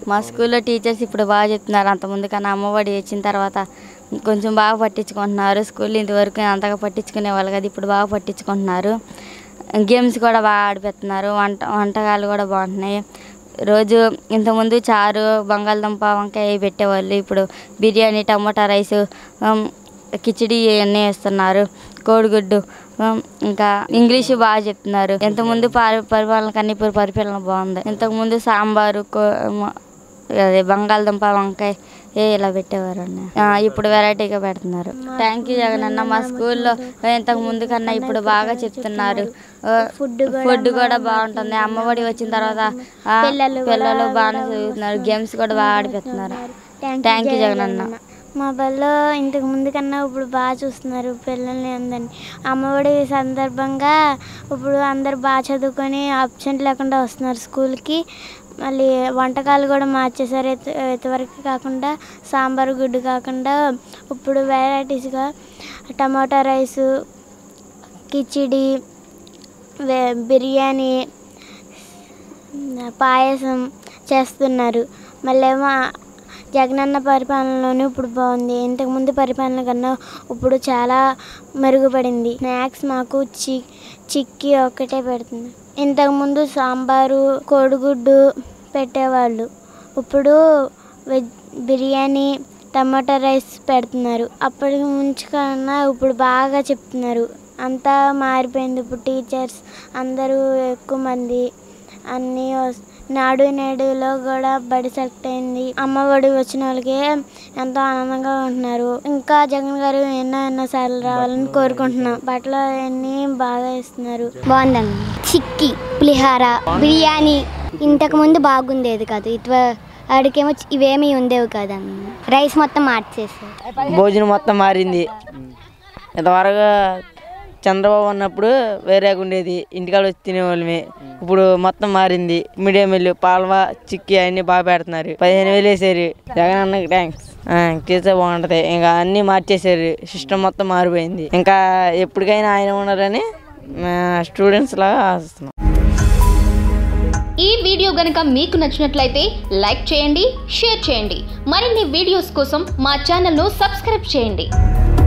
మా స్కూల్లో టీచర్స్ ఇప్పుడు బాగా చెప్తున్నారు అంత ముందు కన్నా అమ్మఒడి వచ్చిన తర్వాత కొంచెం బాగా పట్టించుకుంటున్నారు స్కూల్ ఇంతవరకు అంతగా పట్టించుకునే వాళ్ళు కదా ఇప్పుడు బాగా పట్టించుకుంటున్నారు గేమ్స్ కూడా బాగా ఆడిపెడుతున్నారు వంట వంటకాలు కూడా బాగుంటున్నాయి రోజు ఇంతకుముందు చారు బంగాళదుంప వంకాయ పెట్టేవాళ్ళు ఇప్పుడు biryani tomato rice um, khichdi ఇవన్నీ వేస్తున్నారు కోడిగుడ్డు ఉమ్, ఇంకా ఇంగ్లీషు బాగా చెప్తున్నారు ఇంతకుముందు పరి పరిపాలన కన్నా ఇప్పుడు పరిపాలన బాగుంది ఇంతకుముందు సాంబారు కో- మ- అదే బంగాళదుంప వంకాయ ఏ ఇలా పెట్టేవారు ఇప్పుడు వెరైటీగా పెడుతున్నారు థ్యాంక్ యూ జగన్ అన్న మా స్కూల్లో ఇంతకు ముందు కన్నా ఇప్పుడు బాగా చెప్తున్నారు ఫుడ్ ఫుడ్ కూడా బాగుంటుంది అమ్మఒడి వచ్చిన తర్వాత ఆ, పిల్లలు బాగానే చదువుతున్నారు గేమ్స్ కూడా బాగా ఆడిపెడుతున్నారు థ్యాంక్ యూ జగన్ అన్న మా బల్లో ఇంతకు ముందు కన్నా ఇప్పుడు బాగా చూస్తున్నారు పిల్లల్ని అందరినీ అమ్మఒడి సందర్భంగా ఇప్పుడు అందరు బాగా చదువుకొని అబ్సెంట్ లేకుండా వస్తున్నారు స్కూల్కి మళ్ళీ వంటకాలు కూడా మార్చేశారు ఇత- ఇంతవరకు కాకుండా సాంబార్ గుడ్డు కాకుండా ఇప్పుడు వెరైటీస్గా టమాటా రైసు కిచిడి వే- బిర్యానీ పాయసం చేస్తున్నారు మళ్ళేమో జగనన్న పరిపాలనలోనే ఇప్పుడు బాగుంది ఇంతకుముందు పరిపాలన కన్నా ఇప్పుడు చాలా మెరుగుపడింది స్నాక్స్ మాకు చి చిక్కీ ఒక్కటే పెడుతుంది ఇంతకుముందు సాంబారు కోడిగుడ్డు పెట్టేవాళ్ళు ఇప్పుడు వెజ్ బిర్యానీ టమాటా రైస్ పెడుతున్నారు అప్పటి నుంచి కన్నా ఇప్పుడు బాగా చెప్తున్నారు అంతా మారిపోయింది ఇప్పుడు టీచర్స్ అందరూ ఎక్కువ మంది అన్నీ వస్- నాడు నేడులో కూడా బడి సెలెక్ట్ అయింది అమ్మ ఒడి వచ్చిన వాళ్ళకి ఎంతో ఆనందంగా ఉంటున్నారు ఇంకా జగన్ గారు ఎన్నో ఎన్నో సార్లు రావాలని కోరుకుంటున్నాం బట్టలు అన్నీ బాగా ఇస్తున్నారు బాగుందండి చిక్కీ పులిహార బిర్యానీ ఇంతకు ముందు బాగుండేది కాదు ఇటు వాడికేమో ఇవేమీ ఉండేవి కదండి రైస్ మొత్తం మార్చేసారు భోజనం మొత్తం మారింది ఇంతవరకు చంద్రబాబు ఉన్నప్పుడు వేరేగా ఉండేది ఇంటికాడ వచ్చి తినేవాళ్ళమే ఇప్పుడు మొత్తం మారింది మీడియం మిల్లు పాల్వా చిక్కి అన్ని బాగా పెడుతున్నారు పదిహేను వేలు వేసారు జగన్ అన్నకి థ్యాంక్స్ చేస్తే బాగుంటది ఇంకా అన్ని మార్చేసారు సిస్టమ్ మొత్తం మారిపోయింది ఇంకా ఎప్పటికైనా ఆయన ఉన్నారని స్టూడెంట్స్ లాగా ఆశిస్తున్నాం ఈ వీడియో గనుక మీకు నచ్చినట్లయితే లైక్ చేయండి షేర్ చేయండి మరిన్ని వీడియోస్ కోసం మా ఛానల్ను సబ్స్క్రైబ్ చేయండి